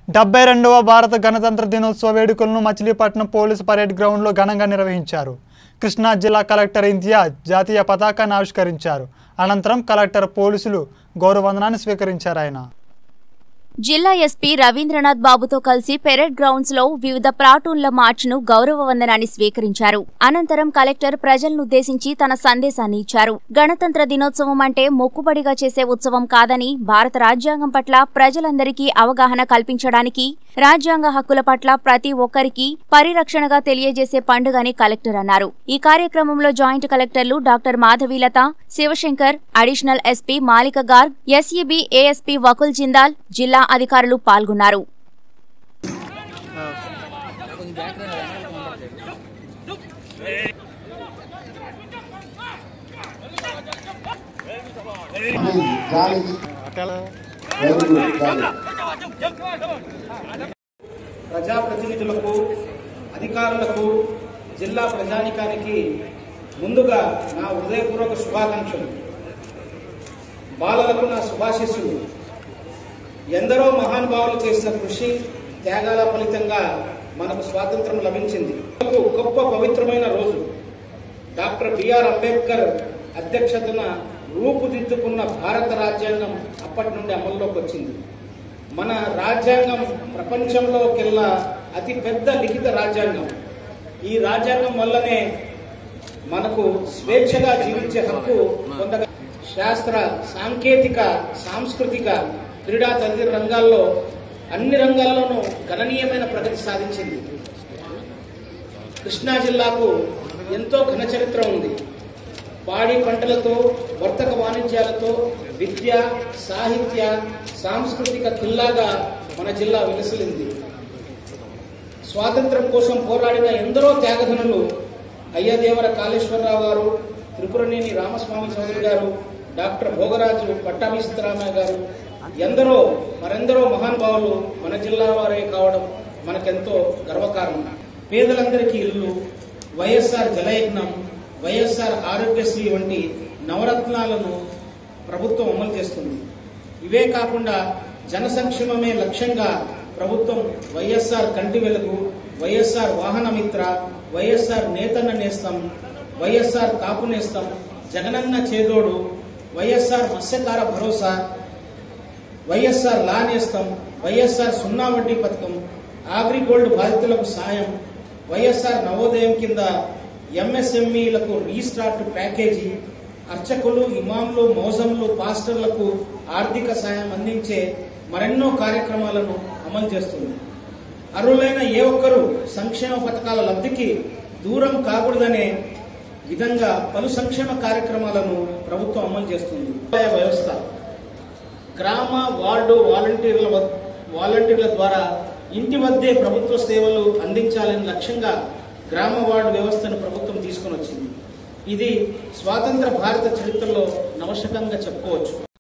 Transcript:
డెబ్బై రెండవ భారత గణతంత్ర దినోత్సవ వేడుకలను మచిలీపట్నం పోలీసు పరేడ్ గ్రౌండ్లో ఘనంగా నిర్వహించారు కృష్ణా జిల్లా కలెక్టర్ ఇంతియాజ్ జాతీయ పతాకాన్ని ఆవిష్కరించారు అనంతరం కలెక్టర్ పోలీసులు గౌరవవందనాన్ని స్వీకరించారు ఆయన జిల్లా ఎస్పీ రవీంద్రనాథ్ బాబుతో కలిసి పెరేడ్ గ్రౌండ్స్ లో వివిధ ప్లాటూన్ల మార్చ్ను గౌరవ వందనాన్ని స్వీకరించారు అనంతరం కలెక్టర్ ప్రజలనుద్దేశించి తన సందేశాన్ని ఇచ్చారు గణతంత్ర దినోత్సవం అంటే మొక్కుబడిగా చేసే ఉత్సవం కాదని భారత రాజ్యాంగం పట్ల ప్రజలందరికీ అవగాహన కల్పించడానికి రాజ్యాంగ హక్కుల పట్ల ప్రతి ఒక్కరికి పరిరక్షణగా తెలియజేసే పండుగని కలెక్టర్ అన్నారు ఈ కార్యక్రమంలో జాయింట్ కలెక్టర్లు doctor Madhavilatha Sivasankar additional SP Malika Garg SEB ASP Vakul Jindal జిల్లా అధికారులు పాల్గొన్నారు గాలి వెరీ గుడ్ గాలి ప్రజాప్రతినిధులకు అధికారులకు జిల్లా ప్రజానికానికి ముందుగా నా హృదయపూర్వక శుభాకాంక్షలు బాలలకు నా శుభాశిస్సులు ఎందరో మహానుభావులు చేసిన కృషి త్యాగాల ఫలితంగా మనకు స్వాతంత్రం లభించింది మనకు గొప్ప పవిత్రమైన రోజు డాక్టర్ బిఆర్ అంబేద్కర్ అధ్యక్షతన రూపుదిద్దుకున్న భారత రాజ్యాంగం అప్పటి నుండి అమల్లోకి వచ్చింది మన రాజ్యాంగం ప్రపంచంలోకెల్లా అతి పెద్ద లిఖిత రాజ్యాంగం ఈ రాజ్యాంగం వల్లనే మనకు స్వేచ్ఛగా జీవించే హక్కు పొందగ శాస్త్ర సాంకేతిక సాంస్కృతిక క్రీడా తదితర రంగాల్లో అన్ని రంగాల్లోనూ గణనీయమైన ప్రగతి సాధించింది కృష్ణా జిల్లాకు ఎంతో ఘన చరిత్ర ఉంది పాడి పంటలతో వర్తక వాణిజ్యాలతో విద్య సాహిత్య సాంస్కృతిక కిల్లాగా మన జిల్లా విలసిల్లింది స్వాతంత్రం కోసం పోరాడిన ఎందరో త్యాగధనులు అయ్యదేవర కాళేశ్వరరావు గారు త్రిపురనేని రామస్వామి చౌదరి గారు డాక్టర్ భోగరాజు పట్టాభి సిద్ధరామయ్య గారు ఎందరో మరెందరో మహానుభావులు మన జిల్లా వారే కావడం మనకెంతో గర్వకారణం పేదలందరికీ ఇల్లు వైఎస్ఆర్ జలయజ్ఞం వైఎస్ఆర్ ఆరోగ్యశ్రీ వంటి నవరత్నాలను ప్రభుత్వం అమలు చేస్తుంది ఇవే కాకుండా జన సంక్షేమమే లక్ష్యంగా ప్రభుత్వం వైఎస్ఆర్ కంటి వెలుగు వైఎస్ఆర్ వాహన మిత్ర వైఎస్ఆర్ నేతన్న నేస్తం వైఎస్ఆర్ కాపు నేస్తం జగనన్న చేదోడు వైఎస్ఆర్ మత్స్యకార భరోసా వైఎస్ఆర్ లా నేస్తం వైఎస్ఆర్ సున్నా వడ్డీ పథకం అగ్రిగోల్డ్ బాధితులకు సాయం వైఎస్ఆర్ నవోదయం కింద ఎంఎస్ఎంఈలకు రీస్టార్ట్ ప్యాకేజీ అర్చకులు ఇమాంలు మౌజంలు పాస్టర్లకు ఆర్థిక సాయం అందించే మరెన్నో కార్యక్రమాలను అమలు చేస్తుంది అర్హులైన ఏ ఒక్కరూ సంక్షేమ పథకాల లబ్ధికి దూరం కాకూడదనే విధంగా పలు సంక్షేమ కార్యక్రమాలను ప్రభుత్వం అమలు చేస్తుంది ఉపాయ వ్యవస్థ గ్రామ వార్డు వాలంటీర్ల వద్- వాలంటీర్ల ద్వారా ఇంటి వద్దే ప్రభుత్వ సేవలు అందించాలని లక్ష్యంగా గ్రామ వార్డు వ్యవస్థను ప్రభుత్వం తీసుకొని వచ్చింది ఇది స్వాతంత్ర భారత చరిత్రలో నవశకంగా చెప్పుకోవచ్చు